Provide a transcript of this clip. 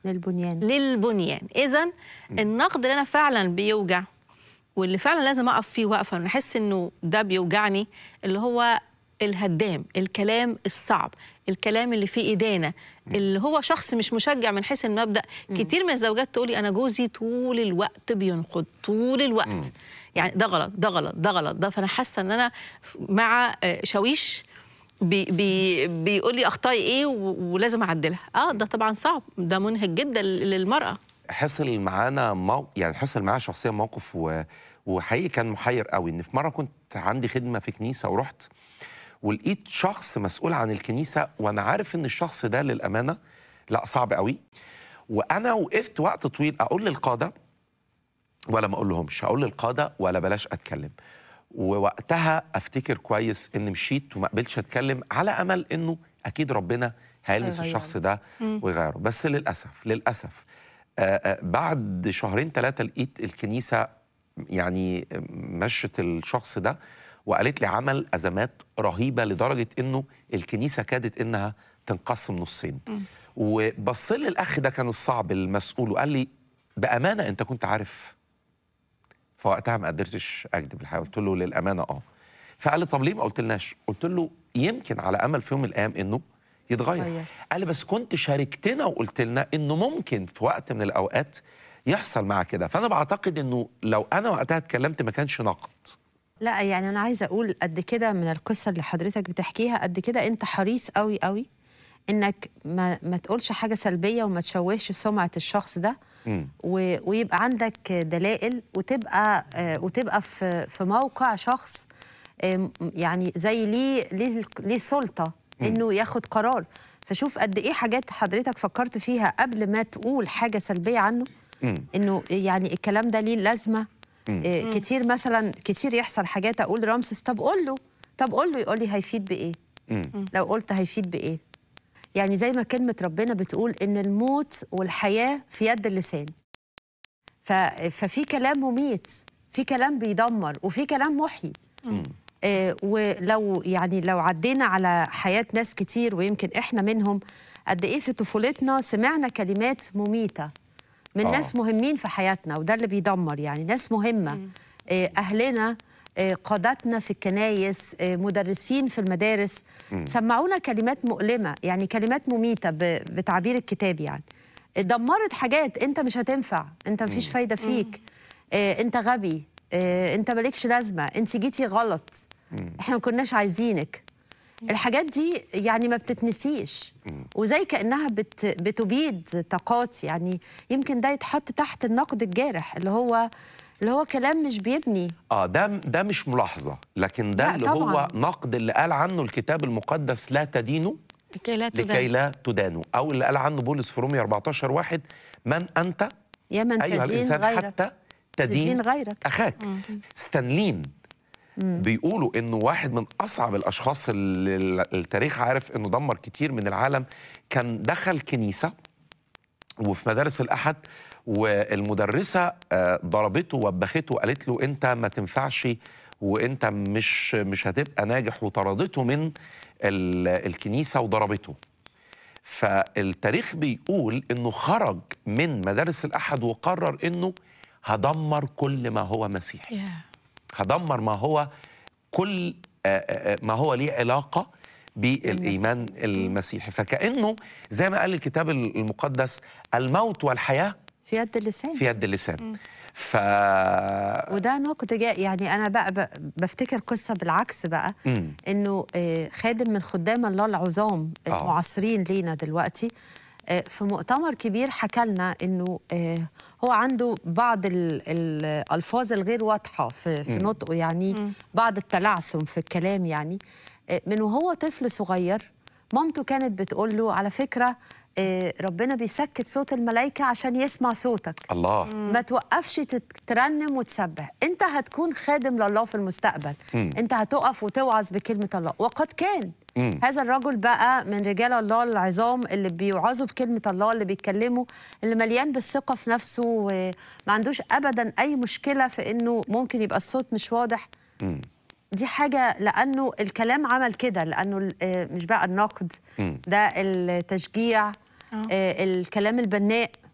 للبنيان للبنيان اذا النقد اللي انا فعلا بيوجع واللي فعلا لازم اقف فيه وقفه نحس انه ده بيوجعني اللي هو الهدام الكلام الصعب الكلام اللي فيه إدانة اللي هو شخص مش مشجع من حيث المبدأ كتير من الزوجات تقولي أنا جوزي طول الوقت بينقد طول الوقت يعني ده غلط ده غلط ده غلط ده فأنا حاسة إن أنا مع آه، شاويش بي بي بيقول لي اخطائي ايه و- ولازم اعدلها اه ده طبعا صعب ده منهك جدا للمراه حصل معانا مو... يعني حصل معايا شخصيا موقف و... وحقيقي كان محير قوي ان في مره كنت عندي خدمه في كنيسه ورحت ولقيت شخص مسؤول عن الكنيسه وانا عارف ان الشخص ده للامانه لا صعب قوي وانا وقفت وقت طويل اقول للقاده ولا ما اقول لهمش اقول للقاده ولا بلاش اتكلم ووقتها افتكر كويس ان مشيت وما قبلتش اتكلم على امل انه اكيد ربنا هيلمس هيغيره. الشخص ده ويغيره بس للاسف للاسف آه، آه، بعد شهرين ثلاثه لقيت الكنيسه يعني مشت الشخص ده وقالت لي عمل ازمات رهيبه لدرجه انه الكنيسه كادت انها تنقسم نصين وبص لي الاخ ده كان الصعب المسؤول وقال لي بامانه انت كنت عارف فوقتها ما قدرتش اكذب الحقيقه قلت له للامانه اه فقال لي طب ليه ما قلتلناش قلت له يمكن على امل في يوم من الايام انه يتغير يتغير. قال لي بس كنت شاركتنا وقلت لنا انه ممكن في وقت من الاوقات يحصل معاه كده فانا بعتقد انه لو انا وقتها اتكلمت ما كانش نقد لا يعني انا عايزه اقول قد كده من القصه اللي حضرتك بتحكيها قد كده انت حريص قوي قوي انك ما, ما تقولش حاجه سلبيه وما تشوهش سمعه الشخص ده مم. و ويبقى عندك دلائل وتبقى آه، وتبقى في في موقع شخص آم، يعني زي ليه ليه ليه سلطه انه ياخد قرار فشوف قد ايه حاجات حضرتك فكرت فيها قبل ما تقول حاجه سلبيه عنه مم. انه يعني الكلام ده ليه لازمه إيه كتير مثلا كتير يحصل حاجات اقول رامسس طب قول له طب قول له يقول لي هيفيد بايه مم. لو قلت هيفيد بايه يعني زي ما كلمه ربنا بتقول ان الموت والحياه في يد اللسان ف... ففي كلام مميت في كلام بيدمر وفي كلام محيي آه ولو يعني لو عدينا على حياه ناس كتير ويمكن احنا منهم قد ايه في طفولتنا سمعنا كلمات مميته من آه. ناس مهمين في حياتنا وده اللي بيدمر يعني ناس مهمه آه اهلنا آه، قادتنا في الكنايس آه، مدرسين في المدارس سمعونا كلمات مؤلمه يعني كلمات مميته ب- بتعبير الكتاب يعني دمرت حاجات انت مش هتنفع انت مفيش فايده فيك آه، انت غبي آه، انت مالكش لازمه انت جيتي غلط احنا ما كناش عايزينك الحاجات دي يعني ما بتتنسيش وزي كانها بت بتبيد طاقات يعني يمكن ده يتحط تحت النقد الجارح اللي هو اللي هو كلام مش بيبني اه ده ده مش ملاحظه لكن ده لا اللي طبعاً. هو نقد اللي قال عنه الكتاب المقدس لا تدينوا لكي لا لكي تدان لا تدانوا او اللي قال عنه بولس في رومية 14 واحد من انت يا من ايها تدين الانسان غيرك حتى تدين تدين غيرك اخاك ستانلين بيقولوا انه واحد من اصعب الاشخاص اللي ال- التاريخ عارف انه دمر كتير من العالم كان دخل كنيسه وفي مدارس الاحد والمدرسه آه، ضربته وبخته وقالت له انت ما تنفعش وانت مش مش هتبقى ناجح وطردته من ال- الكنيسه وضربته فالتاريخ بيقول انه خرج من مدارس الاحد وقرر انه هدمر كل ما هو مسيحي يا. هدمر ما هو كل آه، آه، آه، ما هو ليه علاقه بالايمان المسيحي فكانه زي ما قال الكتاب المقدس الموت والحياه في يد اللسان في يد اللسان ف وده نقد جاء يعني انا بقى ب- بفتكر قصه بالعكس بقى مم. انه آه، خادم من خدام الله العظام آه. المعاصرين لينا دلوقتي آه، في مؤتمر كبير حكى لنا انه آه، هو عنده بعض ال- الالفاظ الغير واضحه في في نطقه يعني بعض التلعثم في الكلام يعني آه، من وهو طفل صغير مامته كانت بتقول له على فكره آه، ربنا بيسكت صوت الملائكه عشان يسمع صوتك الله ما توقفش تت- ترنم وتسبح انت هتكون خادم لله في المستقبل مم. انت هتقف وتوعظ بكلمه الله وقد كان مم. هذا الرجل بقى من رجال الله العظام اللي بيوعظوا بكلمه الله اللي بيتكلموا اللي مليان بالثقه في نفسه وما عندوش ابدا اي مشكله في انه ممكن يبقى الصوت مش واضح مم. دي حاجة لأنه الكلام عمل كده لأنه ال- آه، مش بقى النقد مم. ده التشجيع آه الكلام البناء